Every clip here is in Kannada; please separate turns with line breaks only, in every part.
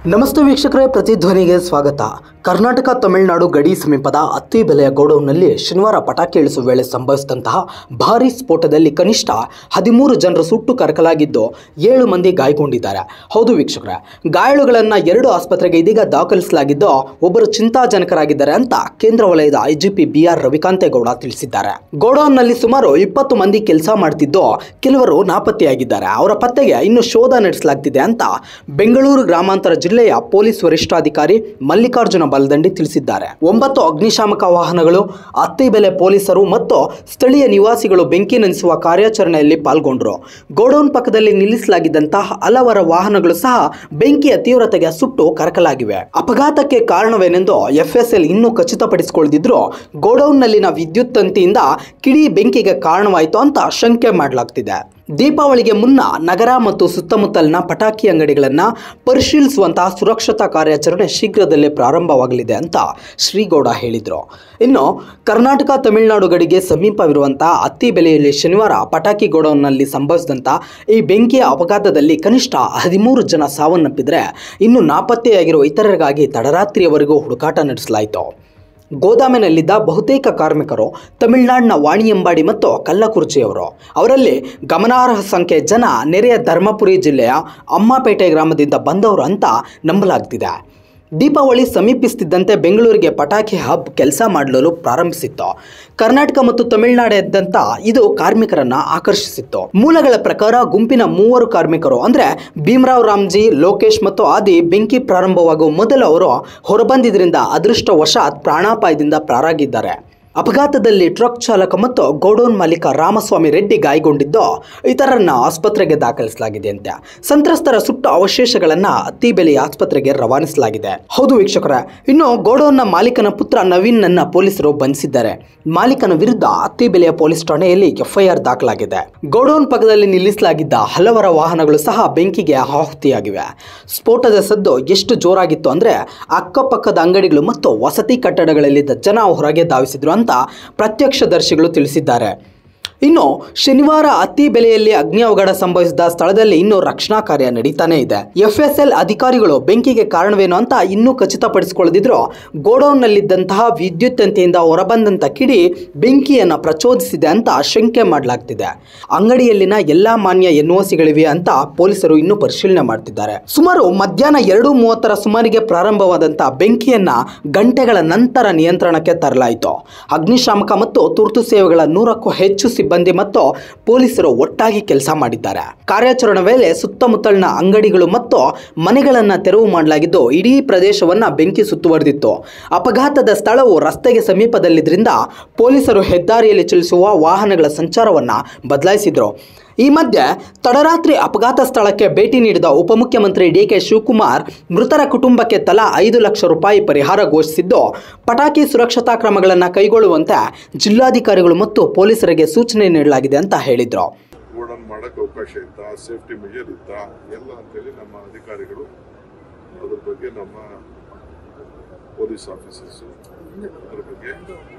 ನಮಸ್ತೆ ವೀಕ್ಷಕರೇ ಪ್ರತಿಧ್ವನಿಗೆ ಸ್ವಾಗತ ಕರ್ನಾಟಕ ತಮಿಳುನಾಡು ಗಡಿ ಸಮೀಪದ ಅತ್ತಿಬೆಲೆಯ ಗೋಡೌನ್ನಲ್ಲಿ ಶನಿವಾರ ಪಟಾಕಿ ಇಳಿಸುವ ವೇಳೆ ಸಂಭವಿಸಿದಂತಹ ಭಾರೀ ಸ್ಫೋಟದಲ್ಲಿ ಕನಿಷ್ಠ ಹದಿಮೂರು ಜನರು ಸುಟ್ಟು ಕರಕಲಾಗಿದ್ದು ಏಳು ಮಂದಿ ಗಾಯಗೊಂಡಿದ್ದಾರೆ ಹೌದು ವೀಕ್ಷಕರೇ ಗಾಯಾಳುಗಳನ್ನು ಎರಡು ಆಸ್ಪತ್ರೆಗೆ ಇದೀಗ ದಾಖಲಿಸಲಾಗಿದ್ದು ಒಬ್ಬರು ಚಿಂತಾಜನಕರಾಗಿದ್ದಾರೆ ಅಂತ ಕೇಂದ್ರ ವಲಯದ ಐಜಿಪಿ ಬಿ ಆರ್ ರವಿಕಾಂತೇಗೌಡ ತಿಳಿಸಿದ್ದಾರೆ ಗೋಡೌನ್ನಲ್ಲಿ ಸುಮಾರು ಇಪ್ಪತ್ತು ಮಂದಿ ಕೆಲಸ ಮಾಡ್ತಿದ್ದು ಕೆಲವರು ನಾಪತ್ತೆಯಾಗಿದ್ದಾರೆ ಅವರ ಪತ್ತೆಗೆ ಇನ್ನು ಶೋಧ ನಡೆಸಲಾಗ್ತಿದೆ ಅಂತ ಬೆಂಗಳೂರು ಗ್ರಾಮಾಂತರ ಜಿಲ್ಲೆಯ ಪೊಲೀಸ್ ವರಿಷ್ಠಾಧಿಕಾರಿ ಮಲ್ಲಿಕಾರ್ಜುನ ಬಲದಂಡಿ ತಿಳಿಸಿದ್ದಾರೆ ಒಂಬತ್ತು ಅಗ್ನಿಶಾಮಕ ವಾಹನಗಳು ಅತ್ತಿಬೆಲೆ ಪೊಲೀಸರು ಮತ್ತು ಸ್ಥಳೀಯ ನಿವಾಸಿಗಳು ಬೆಂಕಿ ನಂದಿಸುವ ಕಾರ್ಯಾಚರಣೆಯಲ್ಲಿ ಪಾಲ್ಗೊಂಡರು ಗೋಡೌನ್ ಪಕ್ಕದಲ್ಲಿ ನಿಲ್ಲಿಸಲಾಗಿದ್ದಂತಹ ಹಲವರ ವಾಹನಗಳು ಸಹ ಬೆಂಕಿಯ ತೀವ್ರತೆಗೆ ಸುಟ್ಟು ಕರಕಲಾಗಿವೆ ಅಪಘಾತಕ್ಕೆ ಕಾರಣವೇನೆಂದು ಎಫ್ಎಸ್ಎಲ್ ಇನ್ನೂ ಖಚಿತಪಡಿಸಿಕೊಳ್ಳದಿದ್ರು ಗೋಡೌನ್ನಲ್ಲಿನ ವಿದ್ಯುತ್ ತಂತಿಯಿಂದ ಕಿಡಿ ಬೆಂಕಿಗೆ ಕಾರಣವಾಯಿತು ಅಂತ ಶಂಕೆ ಮಾಡಲಾಗ್ತಿದೆ ದೀಪಾವಳಿಗೆ ಮುನ್ನ ನಗರ ಮತ್ತು ಸುತ್ತಮುತ್ತಲಿನ ಪಟಾಕಿ ಅಂಗಡಿಗಳನ್ನು ಪರಿಶೀಲಿಸುವಂತಹ ಸುರಕ್ಷತಾ ಕಾರ್ಯಾಚರಣೆ ಶೀಘ್ರದಲ್ಲೇ ಪ್ರಾರಂಭವಾಗಲಿದೆ ಅಂತ ಶ್ರೀಗೌಡ ಹೇಳಿದರು ಇನ್ನು ಕರ್ನಾಟಕ ತಮಿಳುನಾಡು ಗಡಿಗೆ ಸಮೀಪವಿರುವಂತಹ ಅತ್ತಿಬೆಲೆಯಲ್ಲಿ ಶನಿವಾರ ಪಟಾಕಿ ಗೋಡೌನ್ನಲ್ಲಿ ಸಂಭವಿಸಿದಂಥ ಈ ಬೆಂಕಿಯ ಅಪಘಾತದಲ್ಲಿ ಕನಿಷ್ಠ ಹದಿಮೂರು ಜನ ಸಾವನ್ನಪ್ಪಿದರೆ ಇನ್ನು ನಾಪತ್ತೆಯಾಗಿರುವ ಇತರರಿಗಾಗಿ ತಡರಾತ್ರಿಯವರೆಗೂ ಹುಡುಕಾಟ ನಡೆಸಲಾಯಿತು ಗೋದಾಮಿನಲ್ಲಿದ್ದ ಬಹುತೇಕ ಕಾರ್ಮಿಕರು ತಮಿಳುನಾಡಿನ ವಾಣಿಯಂಬಾಡಿ ಮತ್ತು ಕಲ್ಲಕುರ್ಚಿಯವರು ಅವರಲ್ಲಿ ಗಮನಾರ್ಹ ಸಂಖ್ಯೆ ಜನ ನೆರೆಯ ಧರ್ಮಪುರಿ ಜಿಲ್ಲೆಯ ಅಮ್ಮಪೇಟೆ ಗ್ರಾಮದಿಂದ ಬಂದವರು ಅಂತ ನಂಬಲಾಗ್ತಿದೆ ದೀಪಾವಳಿ ಸಮೀಪಿಸುತ್ತಿದ್ದಂತೆ ಬೆಂಗಳೂರಿಗೆ ಪಟಾಕಿ ಹಬ್ ಕೆಲಸ ಮಾಡಲು ಪ್ರಾರಂಭಿಸಿತ್ತು ಕರ್ನಾಟಕ ಮತ್ತು ತಮಿಳುನಾಡ್ಯಾದ್ಯಂತ ಇದು ಕಾರ್ಮಿಕರನ್ನ ಆಕರ್ಷಿಸಿತ್ತು ಮೂಲಗಳ ಪ್ರಕಾರ ಗುಂಪಿನ ಮೂವರು ಕಾರ್ಮಿಕರು ಅಂದ್ರೆ ಭೀಮರಾವ್ ರಾಮ್ಜಿ ಲೋಕೇಶ್ ಮತ್ತು ಆದಿ ಬೆಂಕಿ ಪ್ರಾರಂಭವಾಗುವ ಮೊದಲು ಅವರು ಹೊರಬಂದಿದ್ದರಿಂದ ಅದೃಷ್ಟವಶಾತ್ ಪ್ರಾಣಾಪಾಯದಿಂದ ಪಾರಾಗಿದ್ದಾರೆ ಅಪಘಾತದಲ್ಲಿ ಟ್ರಕ್ ಚಾಲಕ ಮತ್ತು ಗೋಡೌನ್ ಮಾಲೀಕ ರಾಮಸ್ವಾಮಿ ರೆಡ್ಡಿ ಗಾಯಗೊಂಡಿದ್ದು ಇತರರನ್ನ ಆಸ್ಪತ್ರೆಗೆ ದಾಖಲಿಸಲಾಗಿದೆ ಅಂತೆ ಸಂತ್ರಸ್ತರ ಸುಟ್ಟ ಅವಶೇಷಗಳನ್ನ ಅತ್ತಿಬೆಲೆಯ ಆಸ್ಪತ್ರೆಗೆ ರವಾನಿಸಲಾಗಿದೆ ಹೌದು ವೀಕ್ಷಕರೇ ಇನ್ನು ಗೋಡೌನ್ನ ಮಾಲೀಕನ ಪುತ್ರ ನವೀನ್ ನನ್ನ ಪೊಲೀಸರು ಬಂಧಿಸಿದ್ದಾರೆ ಮಾಲೀಕನ ವಿರುದ್ಧ ಅತ್ತಿಬೆಲೆಯ ಪೊಲೀಸ್ ಠಾಣೆಯಲ್ಲಿ ಎಫ್ಐಆರ್ ದಾಖಲಾಗಿದೆ ಗೋಡೌನ್ ಪಕ್ಕದಲ್ಲಿ ನಿಲ್ಲಿಸಲಾಗಿದ್ದ ಹಲವರ ವಾಹನಗಳು ಸಹ ಬೆಂಕಿಗೆ ಆಹುತಿಯಾಗಿವೆ ಸ್ಫೋಟದ ಸದ್ದು ಎಷ್ಟು ಜೋರಾಗಿತ್ತು ಅಂದ್ರೆ ಅಕ್ಕಪಕ್ಕದ ಅಂಗಡಿಗಳು ಮತ್ತು ವಸತಿ ಕಟ್ಟಡಗಳಲ್ಲಿದ್ದ ಜನ ಹೊರಗೆ ಧಾವಿಸಿದ್ರು ಅಂತ ಪ್ರತ್ಯಕ್ಷದರ್ಶಿಗಳು ತಿಳಿಸಿದ್ದಾರೆ ಇನ್ನು ಶನಿವಾರ ಅತಿ ಬೆಲೆಯಲ್ಲಿ ಅಗ್ನಿ ಅವಘಡ ಸಂಭವಿಸಿದ ಸ್ಥಳದಲ್ಲಿ ಇನ್ನೂ ರಕ್ಷಣಾ ಕಾರ್ಯ ನಡೀತಾನೆ ಇದೆ ಎಫ್ಎಸ್ಎಲ್ ಅಧಿಕಾರಿಗಳು ಬೆಂಕಿಗೆ ಕಾರಣವೇನು ಅಂತ ಇನ್ನೂ ಖಚಿತಪಡಿಸಿಕೊಳ್ಳದಿದ್ರು ಗೋಡೌನ್ನಲ್ಲಿದ್ದಂತಹ ವಿದ್ಯುತ್ ತಂತಿಯಿಂದ ಹೊರಬಂದಂತ ಕಿಡಿ ಬೆಂಕಿಯನ್ನು ಪ್ರಚೋದಿಸಿದೆ ಅಂತ ಶಂಕೆ ಮಾಡಲಾಗ್ತಿದೆ ಅಂಗಡಿಯಲ್ಲಿನ ಎಲ್ಲಾ ಮಾನ್ಯ ಎನ್ಒಸಿಗಳಿವೆ ಅಂತ ಪೊಲೀಸರು ಇನ್ನೂ ಪರಿಶೀಲನೆ ಮಾಡ್ತಿದ್ದಾರೆ ಸುಮಾರು ಮಧ್ಯಾಹ್ನ ಎರಡು ಮೂವತ್ತರ ಸುಮಾರಿಗೆ ಪ್ರಾರಂಭವಾದಂಥ ಬೆಂಕಿಯನ್ನ ಗಂಟೆಗಳ ನಂತರ ನಿಯಂತ್ರಣಕ್ಕೆ ತರಲಾಯಿತು ಅಗ್ನಿಶಾಮಕ ಮತ್ತು ತುರ್ತು ಸೇವೆಗಳ ನೂರಕ್ಕೂ ಹೆಚ್ಚು ಸಿಬ್ಬಂದಿ ಮತ್ತು ಪೊಲೀಸರು ಒಟ್ಟಾಗಿ ಕೆಲಸ ಮಾಡಿದ್ದಾರೆ ಕಾರ್ಯಾಚರಣೆ ವೇಳೆ ಸುತ್ತಮುತ್ತಲಿನ ಅಂಗಡಿಗಳು ಮತ್ತು ಮನೆಗಳನ್ನ ತೆರವು ಮಾಡಲಾಗಿದ್ದು ಇಡೀ ಪ್ರದೇಶವನ್ನ ಬೆಂಕಿ ಸುತ್ತುವರೆದಿತ್ತು ಅಪಘಾತದ ಸ್ಥಳವು ರಸ್ತೆಗೆ ಸಮೀಪದಲ್ಲಿದ್ದರಿಂದ ಪೊಲೀಸರು ಹೆದ್ದಾರಿಯಲ್ಲಿ ಚಲಿಸುವ ವಾಹನಗಳ ಸಂಚಾರವನ್ನ ಬದಲಾಯಿಸಿದ್ರು ಈ ಮಧ್ಯೆ ತಡರಾತ್ರಿ ಅಪಘಾತ ಸ್ಥಳಕ್ಕೆ ಭೇಟಿ ನೀಡಿದ ಉಪಮುಖ್ಯಮಂತ್ರಿ ಡಿ ಕೆ ಶಿವಕುಮಾರ್ ಮೃತರ ಕುಟುಂಬಕ್ಕೆ ತಲಾ ಐದು ಲಕ್ಷ ರೂಪಾಯಿ ಪರಿಹಾರ ಘೋಷಿಸಿದ್ದು ಪಟಾಕಿ ಸುರಕ್ಷತಾ ಕ್ರಮಗಳನ್ನು ಕೈಗೊಳ್ಳುವಂತೆ ಜಿಲ್ಲಾಧಿಕಾರಿಗಳು ಮತ್ತು ಪೊಲೀಸರಿಗೆ ಸೂಚನೆ ನೀಡಲಾಗಿದೆ ಅಂತ ಹೇಳಿದ್ರು
ಗೋಡನ್ ಮಾಡಕ್ಕೆ ಅವಕಾಶ ಇತ್ತ ಸೇಫ್ಟಿ ಮೆಜರ್ ಇತ್ತ ಎಲ್ಲ ಅಂತೇಳಿ ನಮ್ಮ ಅಧಿಕಾರಿಗಳು ಅದ್ರ ಬಗ್ಗೆ ನಮ್ಮ ಪೊಲೀಸ್ ಆಫೀಸರ್ಸ್ ಅದ್ರ ಬಗ್ಗೆ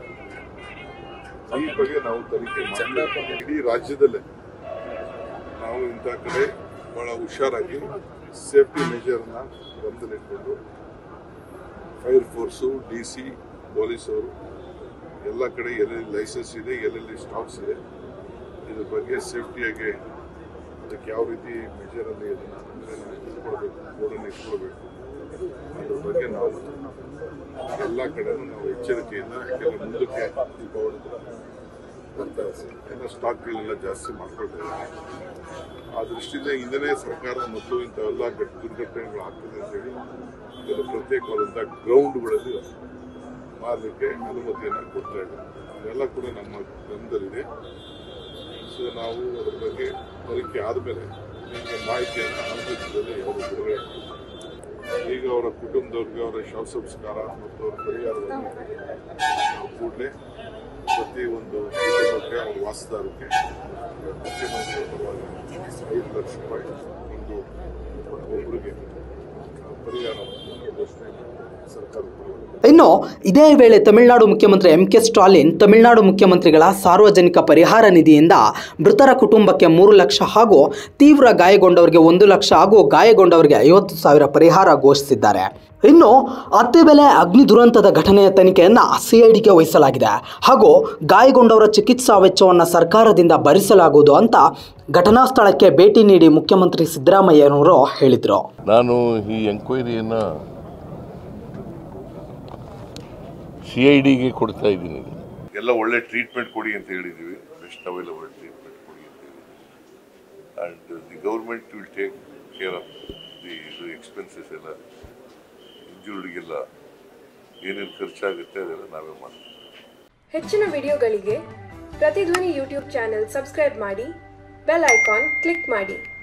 ಈ ಬಗ್ಗೆ ನಾವು ತನಿಖೆ ಮಾಡ್ತೀವಿ. ಇಡೀ ರಾಜ್ಯದಲ್ಲೇ ನಾವು ಇಂಥ ಕಡೆ ಬಹಳ ಹುಷಾರಾಗಿ ಸೇಫ್ಟಿ ಮೆಜರ್ನ ಗಮನದಲ್ಲಿಟ್ಕೊಂಡು ಫೈರ್ ಫೋರ್ಸು ಡಿ ಸಿ ಪೊಲೀಸವರು ಎಲ್ಲ ಕಡೆ ಎಲ್ಲೆಲ್ಲಿ ಲೈಸೆನ್ಸ್ ಇದೆ ಎಲ್ಲೆಲ್ಲಿ ಸ್ಟಾಕ್ಸ್ ಇದೆ ಇದ್ರ ಬಗ್ಗೆ ಸೇಫ್ಟಿಯಾಗಿ ಅದಕ್ಕೆ ಯಾವ ರೀತಿ ಮೆಜರಲ್ಲಿ ಅದನ್ನು ಇಟ್ಕೊಳ್ಬೇಕು ಬೋರ್ಡನ್ನು ಇಟ್ಕೊಳ್ಬೇಕು ಅದ್ರ ಬಗ್ಗೆ ನಾವು ಎಲ್ಲ ಕಡೆನೂ ನಾವು ಎಚ್ಚರಿಕೆಯಿಂದ ಯಾಕೆಂದ್ರೆ ಮುಂದಕ್ಕೆ ದೀಪಾವಳಿ ಕೂಡ ಬರ್ತಾ ಇದೆ. ಎಲ್ಲ ಸ್ಟಾಕ್ಗಳೆಲ್ಲ ಜಾಸ್ತಿ ಮಾಡ್ಕೊಳ್ತಾರೆ ಆ ದೃಷ್ಟಿಯಿಂದ ಹಿಂದನೇ ಸರ್ಕಾರ ಮೊದಲು ಇಂಥವೆಲ್ಲ ಘಟ್ ದುರ್ಘಟನೆಗಳು ಆಗ್ತದೆ ಅಂತೇಳಿ ಕೆಲವು ಪ್ರತ್ಯೇಕವಾದಂಥ ಗ್ರೌಂಡ್ಗಳಲ್ಲಿ ಮಾರಲಿಕ್ಕೆ ಅನುಮತಿಯನ್ನು ಕೊಡ್ತಾ ಇದ್ದಾರೆ ಇದೆಲ್ಲ ಕೂಡ ನಮ್ಮ ಗಮನದಲ್ಲಿದೆ ಸೊ ನಾವು ಅದ್ರ ಬಗ್ಗೆ ತನಿಖೆ ಆದಮೇಲೆ ನಿಮಗೆ ಮಾಹಿತಿಯನ್ನು ಅನುಭವಿಸಿದಲ್ಲಿ ಅವರು ಬಿಡುಗಡೆ ಮಾಡ್ತಾರೆ. ಈಗ ಅವರ ಕುಟುಂಬದವ್ರಿಗೆ ಅವರ ಶವ ಸಂಸ್ಕಾರ ಮತ್ತು ಅವರ ಪರಿಹಾರವನ್ನು ನಾವು ಕೂಡಲೇ ಪ್ರತಿ ಒಂದು ಕುಟುಂಬಕ್ಕೆ ಅವರ ವಾಸದಾರಕ್ಕೆ ಮುಖ್ಯಮಂತ್ರಿ ಪರವಾಗಿ ಐದು ಲಕ್ಷ ರೂಪಾಯಿ ಒಂದು ಒಬ್ಬರಿಗೆ ಪರಿಹಾರವನ್ನು ಸರ್ಕಾರದ ಪರವಾಗಿ
ಇನ್ನು ಇದೇ ವೇಳೆ ತಮಿಳುನಾಡು ಮುಖ್ಯಮಂತ್ರಿ ಎಂ ಕೆ ಸ್ಟಾಲಿನ್ ತಮಿಳುನಾಡು ಮುಖ್ಯಮಂತ್ರಿಗಳ ಸಾರ್ವಜನಿಕ ಪರಿಹಾರ ನಿಧಿಯಿಂದ ಮೃತರ ಕುಟುಂಬಕ್ಕೆ ಮೂರು ಲಕ್ಷ ಹಾಗೂ ತೀವ್ರ ಗಾಯಗೊಂಡವರಿಗೆ ಒಂದು ಲಕ್ಷ ಹಾಗೂ ಗಾಯಗೊಂಡವರಿಗೆ ಐವತ್ತು ಸಾವಿರ ಪರಿಹಾರ ಘೋಷಿಸಿದ್ದಾರೆ ಇನ್ನು ಅತ್ತೆ ಬೆಲೆ ಅಗ್ನಿ ದುರಂತದ ಘಟನೆಯ ತನಿಖೆಯನ್ನು ಸಿಐಡಿಗೆ ವಹಿಸಲಾಗಿದೆ ಹಾಗೂ ಗಾಯಗೊಂಡವರ ಚಿಕಿತ್ಸಾ ವೆಚ್ಚವನ್ನು ಸರ್ಕಾರದಿಂದ ಭರಿಸಲಾಗುವುದು ಅಂತ ಘಟನಾ ಸ್ಥಳಕ್ಕೆ ಭೇಟಿ ನೀಡಿ ಮುಖ್ಯಮಂತ್ರಿ ಸಿದ್ದರಾಮಯ್ಯನವರು ಹೇಳಿದರು
ನಾನು ಈ ಎಂಕ್ವೈರಿಯನ್ನು ಸಿ ಐ ಡಿಗೆ ಕೊಡ್ತಾ ಇದ್ದೀನಿ ಎಲ್ಲ ಒಳ್ಳೆ ಟ್ರೀಟ್ಮೆಂಟ್ ಕೊಡಿ ಅಂತ ಹೇಳಿದ್ದೀವಿ ಬೆಸ್ಟ್ ಅವೈಲಬಲ್ ಟ್ರೀಟ್ಮೆಂಟ್ ಕೊಡಿ ಅಂತ ಹೇಳಿದ್ದೀವಿ and the government will take care of the expenses ಎಲ್ಲ ಇಂಜೂರ್ಡ್ಗೆಲ್ಲ ಏನೇನು ಖರ್ಚಾಗುತ್ತೆ ಅದೆಲ್ಲ ನಾವೇ ಮಾಡ್ತೀವಿ
ಹೆಚ್ಚಿನ ವಿಡಿಯೋಗಳಿಗೆ ಪ್ರತಿಧ್ವನಿ ಯೂಟ್ಯೂಬ್ ಚಾನೆಲ್ ಸಬ್ಸ್ಕ್ರೈಬ್ ಮಾಡಿ ಬೆಲ್ ಐಕಾನ್ ಕ್ಲಿಕ್ ಮಾಡಿ